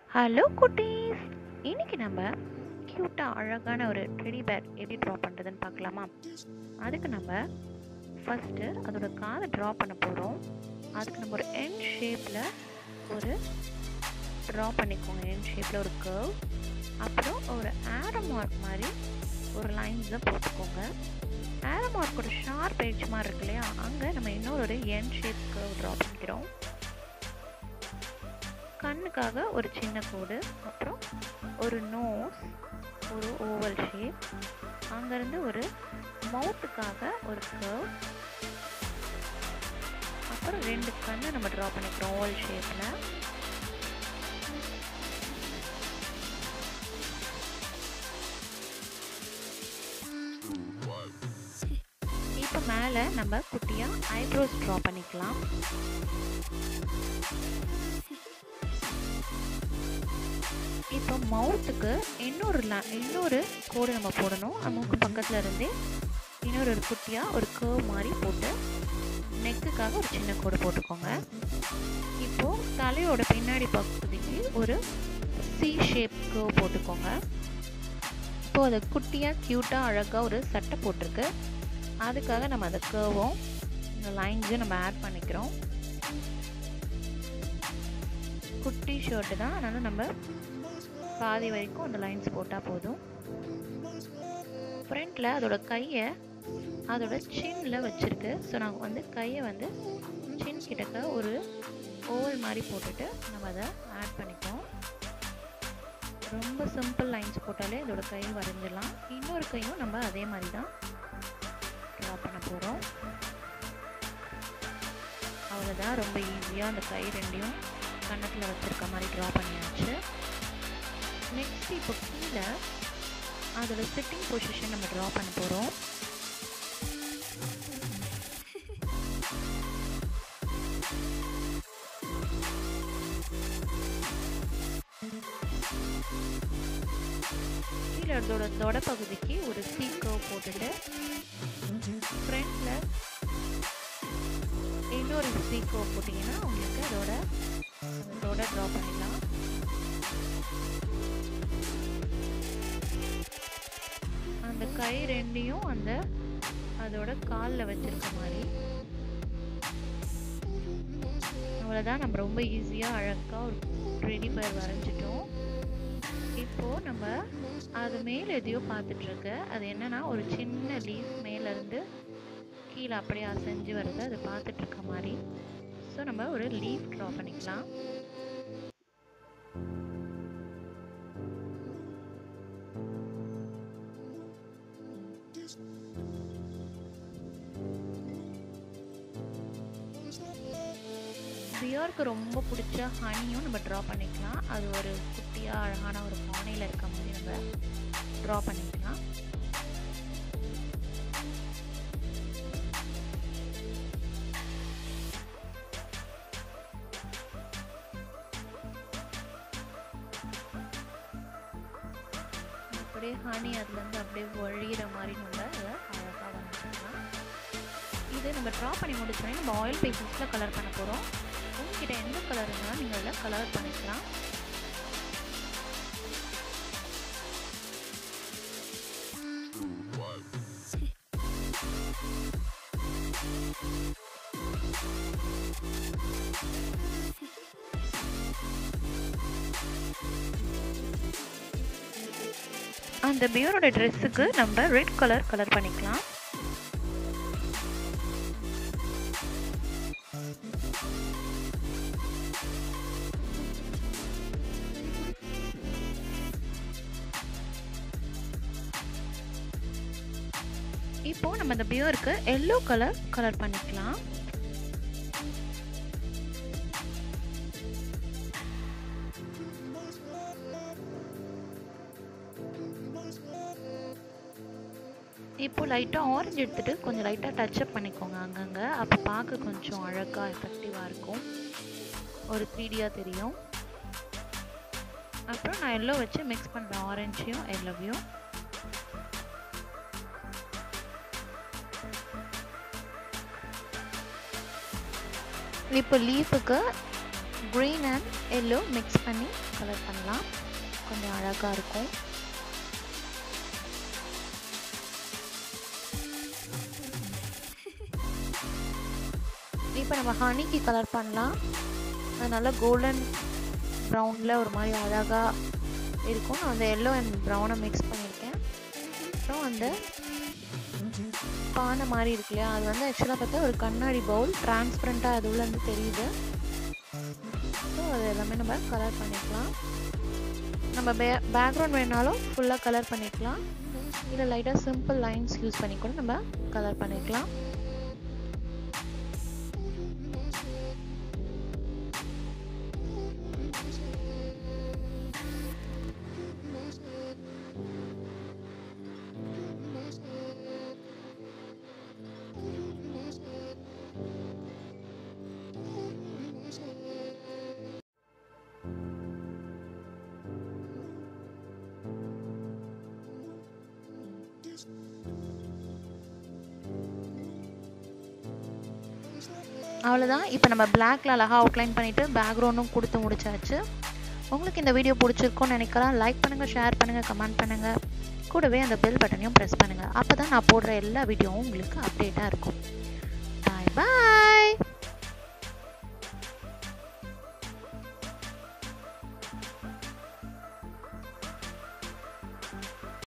hello குட்டீஸ் இன்னைக்கு நம்ம க்யூட்டாக அழகான ஒரு டெடி பேர் எப்படி ட்ரா பண்ணுறதுன்னு பார்க்கலாமா அதுக்கு நம்ம ஃபஸ்ட்டு அதோட காதை ட்ரா பண்ண போகிறோம் அதுக்கு நம்ம ஒரு என் ஷேப்பில் ஒரு ட்ரா பண்ணிக்கோங்க என் ஷேப்பில் ஒரு கர்வ் அப்புறம் ஒரு ஆரோ மார்க் மாதிரி ஒரு லைன்ஸை போட்டுக்கோங்க ஆரோ மார்க்கோட ஷார்ப் எட்ஜ் மாதிரி இருக்கு இல்லையா அங்கே நம்ம இன்னொரு ஒரு என் ஷேப் கர்வ் ட்ரா பண்ணிக்கிறோம் கண்ணுக்காக ஒரு சின்ன கோடு அப்புறம் ஒரு நோஸ் ஒரு ஓவல் ஷேப் அங்கேருந்து ஒரு மவுத்துக்காக ஒரு கர்வ் அப்புறம் ரெண்டு கண்ணு நம்ம ட்ரா பண்ணிக்கிறோம் ஓவல் ஷேப்பில் இப்போ மேலே நம்ம குட்டியாக ஐப்ரோஸ் ட்ரா பண்ணிக்கலாம் இப்போ மவுத்துக்கு இன்னொரு ல இன்னொரு கோடு நம்ம போடணும் மூக்கு பக்கத்தில் இருந்தே இன்னொரு ஒரு குட்டியாக ஒரு கேர்வ் மாதிரி போட்டு நெக்குக்காக ஒரு சின்ன கோடு போட்டுக்கோங்க இப்போது தலையோட பின்னாடி பகுதிக்கு ஒரு சி ஷேப் கேர்வ் போட்டுக்கோங்க இப்போது அதை குட்டியாக க்யூட்டாக அழகாக ஒரு சட்டை போட்டிருக்கு அதுக்காக நம்ம அந்த கேர்வும் இந்த லைன்ஸையும் நம்ம ஆட் பண்ணிக்கிறோம் குட்டி ஷர்ட்டு தான் அதனால் நம்ம பாதி வரைக்கும் அந்த லைன்ஸ் போட்டால் போதும் ஃப்ரண்ட்டில் அதோட கையை அதோட சின்னில் வச்சுருக்கு ஸோ நாங்கள் வந்து கையை வந்து சின் கிட்டக்க ஒரு ஓவல் மாதிரி போட்டுட்டு நம்ம அதை ஆட் பண்ணிப்போம் ரொம்ப சிம்பிள் லைன்ஸ் போட்டாலே இதோட கை வரைஞ்சிடலாம் இன்னொரு கையும் நம்ம அதே மாதிரி தான் ட்ரா பண்ண போகிறோம் அவ்வளோதான் ரொம்ப ஈஸியாக அந்த கை ரெண்டையும் கன்னத்தில் வச்சுருக்க மாதிரி ட்ரா பண்ணியாச்சு நெக்ஸ்ட் இப்போ கீழே அதோட சிட்டிங் பொசிஷன் நம்ம ட்ரா பண்ண போகிறோம் கீழே அதோட தொட பகுதிக்கு ஒரு சீக்கவ் போட்டுட்டு ஃப்ரண்டில் இன்னொரு சீக்கவ் போட்டிங்கன்னா உங்களுக்கு அதோட அதோட ட்ரா பண்ணிடலாம் அந்த கை ரெண்டையும் அந்த அதோட காலில் வச்சிருக்க மாதிரி அவ்வளோதான் நம்ம ரொம்ப ஈஸியாக அழகாக ஒரு ரெடி பேர் வரைஞ்சிட்டோம் இப்போது நம்ம அது மேலே எதையோ பார்த்துட்ருக்கு அது என்னன்னா ஒரு சின்ன லீஃப் மேலேருந்து கீழே அப்படியே அசைஞ்சு வருது அதை பார்த்துட்ருக்க மாதிரி ஸோ நம்ம ஒரு லீஃப் ட்ரா பண்ணிக்கலாம் பியருக்கு ரொம்ப பிடிச்ச ஹனியும் நம்ம ட்ரா பண்ணிக்கலாம் அது ஒரு குட்டியாக அழகான ஒரு பானையில் இருக்க மாதிரி நம்ம ட்ரா பண்ணிக்கலாம் அப்படியே ஹனி அதுலேருந்து அப்படியே வழிகிற மாதிரி நம்ம அதை அழகாக வரைஞ்சிக்கலாம் இது நம்ம ட்ரா பண்ணி முடிச்சோடனே நம்ம ஆயில் பேப்பர்ஸில் கலர் பண்ண போகிறோம் உங்ககிட்ட எந்த கலர் இருந்தாலும் நீங்கள் அதில் கலர் பண்ணிக்கலாம் அந்த பியரோட ட்ரெஸ்ஸுக்கு நம்ம ரெட் கலர் கலர் பண்ணிக்கலாம் இப்போ நம்ம அந்த பியருக்கு எல்லோ கலர் கலர் பண்ணிக்கலாம் இப்போ லைட்டாக ஆரஞ்சு எடுத்துகிட்டு கொஞ்சம் லைட்டாக டச்சப் பண்ணிக்கோங்க அங்கங்கே அப்போ பார்க்க கொஞ்சம் அழகாக எஃபெக்டிவாக இருக்கும் ஒரு த்ரீடியாக தெரியும் அப்புறம் நான் எல்லோ வச்சு மிக்ஸ் பண்ணுறேன் ஆரஞ்சையும் எல்லோவையும் இப்போ லீஃபுக்கு க்ரீன் அண்ட் எல்லோ மிக்ஸ் பண்ணி கலர் பண்ணலாம் கொஞ்சம் அழகாக இருக்கும் இப்போ நம்ம ஹனிக்கு கலர் பண்ணலாம் அது நல்லா கோல்டன் ப்ரௌனில் ஒரு மாதிரி அழகாக இருக்கும் நான் அந்த எல்லோ அண்ட் ப்ரௌனை மிக்ஸ் பண்ணியிருக்கேன் அப்புறம் அந்த பானை மாதிரி இருக்கு இல்லையா அது வந்து ஆக்சுவலாக பார்த்தா ஒரு கண்ணாடி பவுல் டிரான்ஸ்பரண்ட்டாக அது உள்ளேருந்து தெரியுது ஸோ அது எல்லாமே நம்ம கலர் பண்ணிக்கலாம் நம்ம பே பேக்ரவுண்ட் வேணாலும் ஃபுல்லாக கலர் பண்ணிக்கலாம் இல்லை லைட்டாக சிம்பிள் லைன்ஸ் யூஸ் பண்ணி கூட நம்ம கலர் பண்ணிக்கலாம் அவ்வளோதான் இப்போ நம்ம பிளாக்ல அழகாக அவுட்லைன் பண்ணிவிட்டு பேக்ரவுண்டும் கொடுத்து முடிச்சாச்சு உங்களுக்கு இந்த வீடியோ பிடிச்சிருக்கும்னு நினைக்கலாம் லைக் பண்ணுங்கள் ஷேர் பண்ணுங்கள் கமெண்ட் பண்ணுங்கள் கூடவே அந்த பெல் பட்டனையும் ப்ரெஸ் பண்ணுங்கள் அப்போ தான் நான் போடுற எல்லா வீடியோவும் உங்களுக்கு அப்டேட்டாக இருக்கும் பாய் பாய்